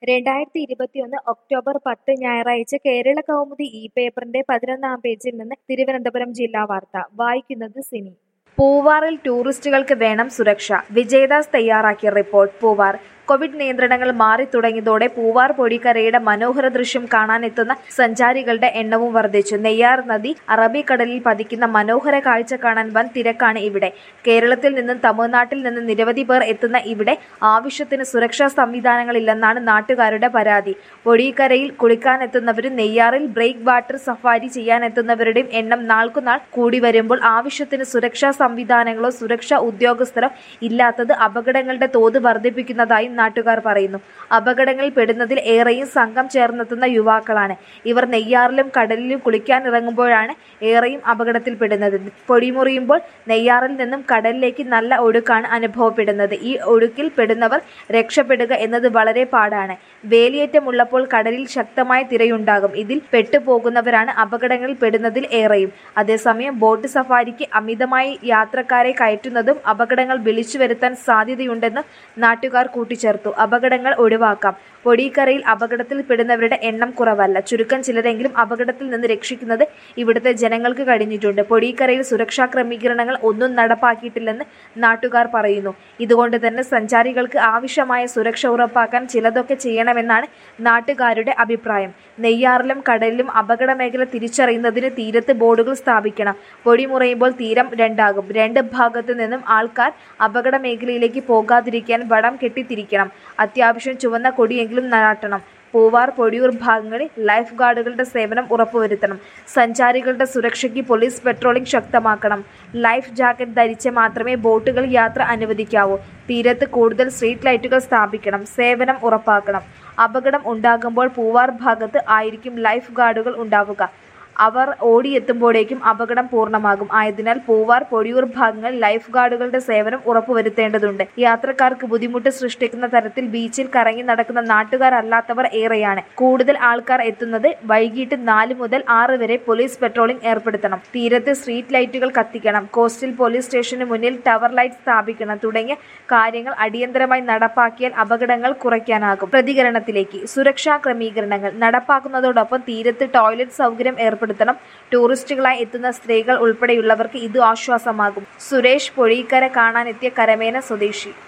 രണ്ടായിരത്തി ഇരുപത്തിയൊന്ന് ഒക്ടോബർ പത്ത് ഞായറാഴ്ച കേരള കൗമുദി ഇ പേപ്പറിന്റെ പതിനൊന്നാം പേജിൽ നിന്ന് തിരുവനന്തപുരം ജില്ലാ വാർത്ത വായിക്കുന്നത് സിനി പൂവാറിൽ ടൂറിസ്റ്റുകൾക്ക് വേണം സുരക്ഷ വിജയദാസ് തയ്യാറാക്കിയ റിപ്പോർട്ട് പൂവാർ കോവിഡ് നിയന്ത്രണങ്ങൾ മാറി തുടങ്ങിയതോടെ പൂവാർ പൊടിക്കരയുടെ മനോഹര ദൃശ്യം കാണാനെത്തുന്ന സഞ്ചാരികളുടെ എണ്ണവും വർദ്ധിച്ചു നെയ്യാർ നദി അറബിക്കടലിൽ പതിക്കുന്ന മനോഹര കാഴ്ച കാണാൻ വൻ തിരക്കാണ് ഇവിടെ കേരളത്തിൽ നിന്നും തമിഴ്നാട്ടിൽ നിന്നും നിരവധി പേർ എത്തുന്ന ഇവിടെ ആവശ്യത്തിന് സുരക്ഷാ സംവിധാനങ്ങളില്ലെന്നാണ് നാട്ടുകാരുടെ പരാതി പൊടിക്കരയിൽ കുളിക്കാനെത്തുന്നവരും നെയ്യാറിൽ ബ്രേക്ക് വാട്ടർ സഫാരി ചെയ്യാനെത്തുന്നവരുടെയും എണ്ണം നാൾക്കുനാൾ കൂടി വരുമ്പോൾ ആവശ്യത്തിന് സുരക്ഷാ സംവിധാനങ്ങളോ സുരക്ഷാ ഉദ്യോഗസ്ഥരോ ഇല്ലാത്തത് അപകടങ്ങളുടെ തോത് വർദ്ധിപ്പിക്കുന്നതായും നാട്ടുകാർ പറയുന്നു അപകടങ്ങളിൽ പെടുന്നതിൽ ഏറെയും സംഘം ചേർന്നെത്തുന്ന യുവാക്കളാണ് ഇവർ നെയ്യാറിലും കടലിലും കുളിക്കാനിറങ്ങുമ്പോഴാണ് ഏറെയും അപകടത്തിൽപ്പെടുന്നത് പൊടിമുറിയുമ്പോൾ നെയ്യാറിൽ നിന്നും കടലിലേക്ക് നല്ല ഒഴുക്കാണ് അനുഭവപ്പെടുന്നത് ഈ ഒഴുക്കിൽ പെടുന്നവർ രക്ഷപ്പെടുക എന്നത് വളരെ പാടാണ് വേലിയേറ്റമുള്ളപ്പോൾ കടലിൽ ശക്തമായ തിരയുണ്ടാകും ഇതിൽ പെട്ടുപോകുന്നവരാണ് അപകടങ്ങളിൽ പെടുന്നതിൽ ഏറെയും അതേസമയം ബോട്ട് സഫാരിക്ക് അമിതമായി യാത്രക്കാരെ കയറ്റുന്നതും അപകടങ്ങൾ വിളിച്ചു വരുത്താൻ സാധ്യതയുണ്ടെന്ന് നാട്ടുകാർ കൂട്ടിച്ചേർത്തു അപകടങ്ങൾ ഒഴിവാക്കാം പൊടിക്കരയിൽ അപകടത്തിൽപ്പെടുന്നവരുടെ എണ്ണം കുറവല്ല ചുരുക്കം ചിലരെങ്കിലും അപകടത്തിൽ നിന്ന് രക്ഷിക്കുന്നത് ഇവിടുത്തെ ജനങ്ങൾക്ക് കഴിഞ്ഞിട്ടുണ്ട് പൊടിക്കരയിൽ സുരക്ഷാ ക്രമീകരണങ്ങൾ ഒന്നും നടപ്പാക്കിയിട്ടില്ലെന്ന് നാട്ടുകാർ പറയുന്നു ഇതുകൊണ്ട് തന്നെ സഞ്ചാരികൾക്ക് ആവശ്യമായ സുരക്ഷ ഉറപ്പാക്കാൻ ചിലതൊക്കെ ചെയ്യണമെന്നാണ് നാട്ടുകാരുടെ അഭിപ്രായം നെയ്യാറിലും കടലിലും അപകട മേഖല തിരിച്ചറിയുന്നതിന് തീരത്ത് ബോർഡുകൾ സ്ഥാപിക്കണം പൊടിമുറയുമ്പോൾ തീരം രണ്ടാകും രണ്ട് ഭാഗത്തു നിന്നും ആൾക്കാർ അപകട മേഖലയിലേക്ക് പോകാതിരിക്കാൻ വടം കെട്ടിത്തിരിക്കണം അത്യാവശ്യം ചുവന്ന കൊടിയെങ്കിലും നാട്ടണം പൂവാർ പൊടിയൂർ ഭാഗങ്ങളിൽ ലൈഫ് ഗാർഡുകളുടെ സേവനം ഉറപ്പുവരുത്തണം സഞ്ചാരികളുടെ സുരക്ഷയ്ക്ക് പോലീസ് പെട്രോളിംഗ് ശക്തമാക്കണം ലൈഫ് ജാക്കറ്റ് ധരിച്ച് മാത്രമേ ബോട്ടുകൾ യാത്ര അനുവദിക്കാവൂ തീരത്ത് കൂടുതൽ സ്ട്രീറ്റ് ലൈറ്റുകൾ സ്ഥാപിക്കണം സേവനം ഉറപ്പാക്കണം അപകടം ഉണ്ടാകുമ്പോൾ പൂവാർ ഭാഗത്ത് ആയിരിക്കും ലൈഫ് ഗാർഡുകൾ ഉണ്ടാവുക അവർ ഓടിയെത്തുമ്പോഴേക്കും അപകടം പൂർണ്ണമാകും ആയതിനാൽ പൂവാർ പൊടിയൂർ ഭാഗങ്ങളിൽ ലൈഫ് ഗാർഡുകളുടെ സേവനം ഉറപ്പുവരുത്തേണ്ടതുണ്ട് യാത്രക്കാർക്ക് ബുദ്ധിമുട്ട് സൃഷ്ടിക്കുന്ന തരത്തിൽ ബീച്ചിൽ കറങ്ങി നടക്കുന്ന നാട്ടുകാരല്ലാത്തവർ ഏറെയാണ് കൂടുതൽ ആൾക്കാർ എത്തുന്നത് വൈകിട്ട് നാല് മുതൽ ആറ് വരെ പോലീസ് പെട്രോളിംഗ് ഏർപ്പെടുത്തണം തീരത്ത് സ്ട്രീറ്റ് ലൈറ്റുകൾ കത്തിക്കണം കോസ്റ്റൽ പോലീസ് സ്റ്റേഷന് മുന്നിൽ ടവർ ലൈറ്റ് സ്ഥാപിക്കണം തുടങ്ങിയ കാര്യങ്ങൾ അടിയന്തരമായി നടപ്പാക്കിയാൽ അപകടങ്ങൾ കുറയ്ക്കാനാകും പ്രതികരണത്തിലേക്ക് സുരക്ഷാ ക്രമീകരണങ്ങൾ നടപ്പാക്കുന്നതോടൊപ്പം തീരത്ത് ടോയ്ലറ്റ് സൗകര്യം ഏർപ്പെടുത്തണം ടൂറിസ്റ്റുകളായി എത്തുന്ന സ്ത്രീകൾ ഉൾപ്പെടെയുള്ളവർക്ക് ഇത് ആശ്വാസമാകും സുരേഷ് പൊഴിക്കര കാണാനെത്തിയ കരമേന സ്വദേശി